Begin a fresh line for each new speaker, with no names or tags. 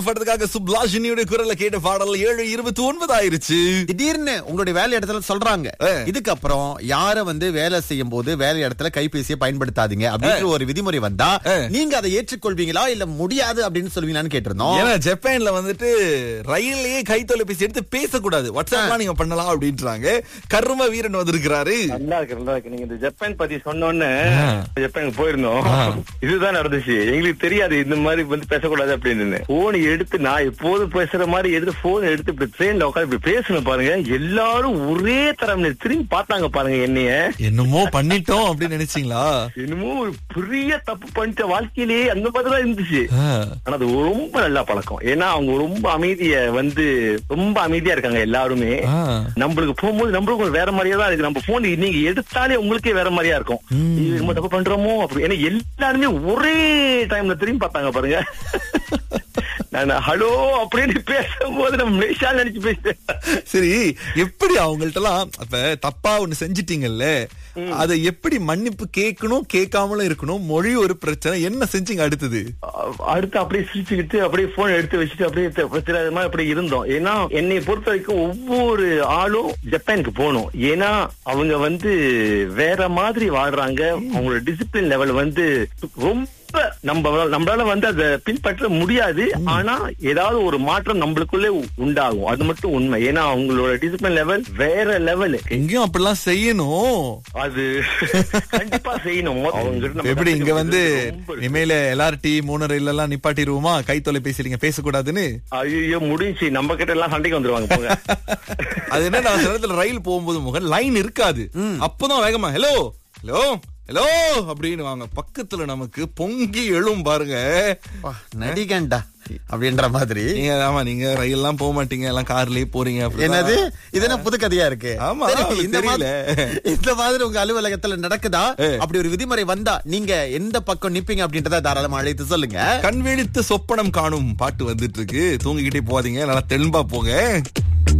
படத்துக்காக சுப்லாஷினியோட குரல்ல கேட்ட பாடல் ஏழு இருபத்தி ஒன்பது ஆயிருச்சு
திடீர்னு உங்களுடைய வேலை இடத்துல சொல்றாங்க
ஏ.
இதுக்கப்புறம் யார வந்து வேலை செய்யும் போது வேலை இடத்துல கைபேசியை பயன்படுத்தாதீங்க அப்படின்ற ஒரு விதிமுறை வந்தா
ஏ.
நீங்க அதை ஏற்றுக்கொள்வீங்களா இல்ல முடியாது அப்படின்னு சொல்வீங்களான்னு கேட்டிருந்தோம்
ஏன்னா ஜப்பான்ல வந்துட்டு ரயில்லயே கை தொலைபேசி எடுத்து பேசக்கூடாது வாட்ஸ்அப்லாம் நீங்க பண்ணலாம் அப்படின்றாங்க கர்ம வீரன் வந்திருக்கிறாரு
நல்லா இருக்கு நல்லா இருக்கு நீங்க இந்த ஜப்பான் பத்தி சொன்னோன்னு
ஆ.
ஜப்பானுக்கு போயிருந்தோம் இதுதான் நடந்துச்சு எங்களுக்கு தெரியாது இந்த மாதிரி வந்து பேசக்கூடாது அப்படின்னு போன் எடுத்து நான் எப்போதும் பேசுற மாதிரி எடுத்து போன் எடுத்து இப்படி ட்ரெயின்ல உட்காந்து இப்படி பேசணும் பாருங்க எல்லாரும் ஒரே தரம் திரும்பி பார்த்தாங்க பாருங்க என்னைய
என்னமோ பண்ணிட்டோம் அப்படின்னு நினைச்சீங்களா
என்னமோ ஒரு பெரிய தப்பு பண்ணிட்ட வாழ்க்கையிலேயே அந்த மாதிரி தான் இருந்துச்சு
ஆ.
ஆனா அது ரொம்ப நல்ல பழக்கம் ஏன்னா அவங்க ரொம்ப அமைதிய வந்து ரொம்ப அமைதியா இருக்காங்க எல்லாருமே
ஆ.
நம்மளுக்கு போகும்போது நம்மளுக்கு ஒரு வேற மாதிரியா தான் இருக்கு நம்ம போன் நீங்க எடுத்தாலே உங்களுக்கே வேற மாதிரியா இருக்கும் இது நம்ம தப்பு பண்றோமோ அப்படி ஏன்னா எல்லாருமே ஒரே டைம்ல திரும்பி பார்த்தாங்க பாருங்க நான் ஹலோ அப்படின்னு பேசும்போது நம்ம மேஷா நினைச்சு பேசுறேன்
சரி எப்படி அவங்கள்ட்ட எல்லாம் அப்ப தப்பா ஒண்ணு செஞ்சிட்டீங்கல்ல அத எப்படி மன்னிப்பு கேட்கணும் கேட்காமலும் இருக்கணும் மொழி ஒரு பிரச்சனை என்ன செஞ்சீங்க அடுத்தது
அ- அடுத்து அப்படியே சிரிச்சுக்கிட்டு அப்படியே போன் எடுத்து வச்சுட்டு அப்படியே தெ- தெரியாத மாதிரி அப்படியே இருந்தோம் ஏன்னா என்னை பொறுத்த வரைக்கும் ஒவ்வொரு ஆளும் ஜப்பானுக்கு போகணும் ஏன்னா அவங்க வந்து வேற மாதிரி வாழ்றாங்க அவங்களோட டிசிப்ளின் லெவல் வந்து ரொம்ப நம்ம நம்மளால வந்து அதை பின்பற்ற முடியாது ஆனா ஏதாவது ஒரு மாற்றம் நம்மளுக்குள்ளே உ- உண்டாகும் அது மட்டும் உண்மை ஏன்னா அவங்களோட டிசிப்ளின் லெவல் வேற லெவல்
எங்கேயும் அப்படிலாம் செய்யணும்
அது கண்டிப்பா செய்யணும் அவங்க கிட்ட நம்ம
எப்படி இங்க வந்து
ரொம்ப
இனிமேல எல்ஆர்டி மூணரை எல்லாம் நிப்பாட்டிடுவோமா கை தொலைபேசி நீங்க பேசக்கூடாதுன்னு
ஐயோ முடிஞ்சு நம்ம கிட்ட எல்லாம் சண்டைக்கு வந்துருவாங்க போங்க
அது என்ன நான் சில நேரத்துல ரயில் போகும்போது முகன் லைன் இருக்காது அப்பதான் வேகமா ஹலோ ஹலோ ஹலோ அப்படின்னு வாங்க பக்கத்துல நமக்கு பொங்கி எழும் பாருங்க
வா, நடிகண்டா அப்படின்ற மாதிரி
நீங்க ஆமா நீங்க ரயில் எல்லாம் போக மாட்டீங்க எல்லாம் கார்லயே போறீங்க அப்படிதான்.
என்னது இது என்ன புது கதையா இருக்கு
ஆமா,
சரி,
அவளுக்கு
இந்த மாதிரி
தெரியல.
இந்த மாதிரி உங்க அலுவலகத்துல நடக்குதா அப்படி ஒரு விதிமுறை வந்தா நீங்க எந்த பக்கம் நிப்பீங்க அப்படின்றத தாராளமா அழைத்து சொல்லுங்க
கண் விழித்து சொப்பனம் காணும் பாட்டு வந்துட்டு இருக்கு தூங்கிக்கிட்டே போகாதீங்க நல்லா தெளிம்பா போங்க